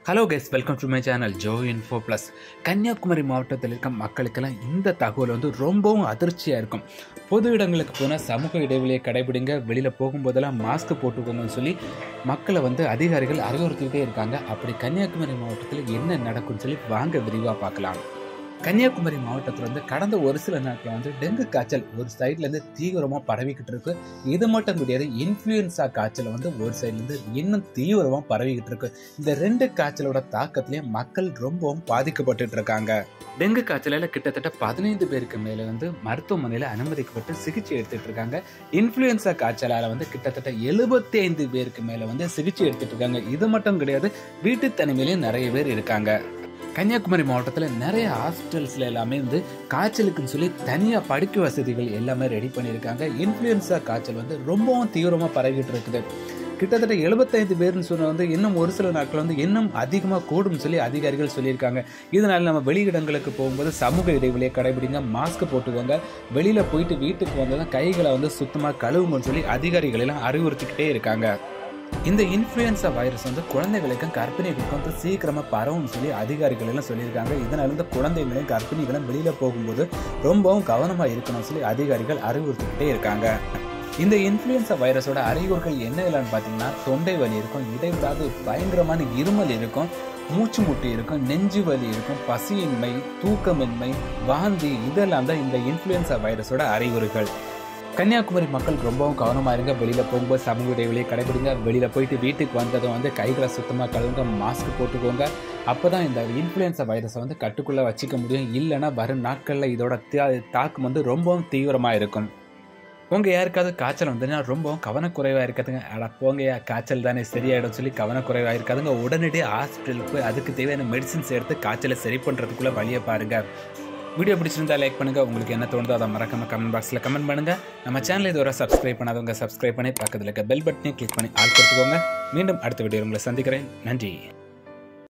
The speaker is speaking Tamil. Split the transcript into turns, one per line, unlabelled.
hello guys welcome to my channel Jo info plus Kanyakumari மாவட்டத்தில் இருக்க மக்களுக்கெல்லாம் இந்த தகவல் வந்து ரொம்பவும் அதிர்ச்சியாக இருக்கும் பொது இடங்களுக்கு போனால் சமூக இடைவெளியை கடைபிடிங்க வெளியில் போகும்போதெல்லாம் மாஸ்க் போட்டுக்கோங்கன்னு சொல்லி மக்களை வந்து அதிகாரிகள் அறிவுறுத்திக்கிட்டே இருக்காங்க அப்படி கன்னியாகுமரி மாவட்டத்தில் என்ன நடக்கும்னு சொல்லி வாங்க விரிவாக பார்க்கலாம் கன்னியாகுமரி மாவட்டத்தில் வந்து கடந்த ஒரு சில நாட்கள் வந்து டெங்கு காய்ச்சல் ஒரு சைட்லேருந்து தீவிரமாக பரவிக்கிட்டு இருக்கு இது மட்டும் கிடையாது இன்ஃப்ளூயன்ஸா காய்ச்சல் வந்து ஒரு சைட்லேருந்து இன்னும் தீவிரமாக பரவிக்கிட்டு இருக்கு இந்த ரெண்டு காய்ச்சலோட தாக்கத்திலேயே மக்கள் ரொம்பவும் பாதிக்கப்பட்டுட்டு இருக்காங்க டெங்கு காய்ச்சலால கிட்டத்தட்ட பதினைந்து பேருக்கு மேலே வந்து மருத்துவமனையில் அனுமதிக்கப்பட்டு சிகிச்சை எடுத்துட்டு இருக்காங்க இன்ஃப்ளூயன்ஸா காய்ச்சலால வந்து கிட்டத்தட்ட எழுபத்தி ஐந்து பேருக்கு மேலே வந்து சிகிச்சை எடுத்துட்டு இருக்காங்க இது மட்டும் கிடையாது வீட்டு தனிமையிலையும் நிறைய பேர் இருக்காங்க கன்னியாகுமரி மாவட்டத்தில் நிறைய ஹாஸ்பிட்டல்ஸ்ல எல்லாமே வந்து காய்ச்சலுக்குன்னு சொல்லி தனியாக படுக்கை வசதிகள் எல்லாமே ரெடி பண்ணியிருக்காங்க இன்ஃப்ளூயன்ஸா காய்ச்சல் வந்து ரொம்பவும் தீவிரமாக பரவிட்டு இருக்குது கிட்டத்தட்ட எழுபத்தைந்து பேர்னு சொன்ன வந்து இன்னும் ஒரு சில நாட்கள் வந்து இன்னும் அதிகமாக கூடும்னு சொல்லி அதிகாரிகள் சொல்லியிருக்காங்க இதனால் நம்ம வெளியிடங்களுக்கு போகும்போது சமூக இடைவெளியை கடைபிடிங்க மாஸ்க் போட்டுக்கோங்க வெளியில் போயிட்டு வீட்டுக்கு வந்ததும் கைகளை வந்து சுத்தமாக கழுவுங்கன்னு சொல்லி அதிகாரிகள் எல்லாம் அறிவுறுத்திக்கிட்டே இருக்காங்க இந்த இன்ஃப்ளூயன்ஸா வைரஸ் வந்து குழந்தைகளுக்கும் கர்ப்பிணிகளுக்கும் வந்து சீக்கிரமா பரவும்னு சொல்லி அதிகாரிகள் எல்லாம் சொல்லியிருக்காங்க இதனால இந்த குழந்தைகளையும் கர்ப்பிணிகளும் வெளியில போகும்போது ரொம்பவும் கவனமா இருக்கணும்னு சொல்லி அதிகாரிகள் அறிவுறுத்திக்கிட்டே இருக்காங்க இந்த இன்ஃப்ளூயன்ஸா வைரஸோட அறிகுறிகள் என்ன இல்லைன்னு பார்த்தீங்கன்னா தொண்டை வலி இருக்கும் இடைவிடாது பயங்கரமான இருமல் இருக்கும் மூச்சு முட்டி இருக்கும் நெஞ்சு வலி இருக்கும் பசியின்மை தூக்கமின்மை வாந்தி இதெல்லாம் தான் இந்த இன்ஃப்ளூயன்ஸா வைரஸோட அறிகுறிகள் கன்னியாகுமரி மக்கள் ரொம்பவும் கவனமாக இருங்க வெளியில் போகும்போது சமூக இடைவெளியை கடைபிடிங்க வெளியில் போயிட்டு வீட்டுக்கு வந்ததும் வந்து கைகளை சுத்தமாக கழுவுங்க மாஸ்க் போட்டுக்கோங்க அப்போ தான் இந்த இன்ஃப்ளூயன்ஸா வைரஸை வந்து கட்டுக்குள்ளே வச்சுக்க முடியும் இல்லைன்னா வரும் நாட்களில் இதோட தா- தாக்கம் வந்து ரொம்பவும் தீவிரமாக இருக்கும் உங்கள் யாருக்காவது காய்ச்சல் வந்ததுன்னா ரொம்பவும் கவனக்குறைவாக இருக்காதுங்க அட போங்கயா காய்ச்சல் தானே சரியாயிடும் சொல்லி கவனக்குறைவாக இருக்காதுங்க உடனடியாக ஹாஸ்பிட்டலுக்கு போய் அதுக்கு தேவையான மெடிசின்ஸ் எடுத்து காய்ச்சலை சரி பண்ணுறதுக்குள்ளே வழியை பாருங்கள் வீடியோ பிடிச்சிருந்தா லைக் பண்ணுங்க உங்களுக்கு என்ன தோணுதோ அதை மறக்காம கமெண்ட் பாக்ஸில் கமெண்ட் பண்ணுங்க நம்ம சேனல் இதுவரை சப்ஸ்கிரைப் பண்ணாதவங்க சப்ஸ்கிரைப் பண்ணி பக்கத்தில் இருக்க பெல் பட்டனையும் கிளிக் பண்ணி ஆள் கொடுத்துக்கோங்க மீண்டும் அடுத்த வீடியோ உங்களை சந்திக்கிறேன் நன்றி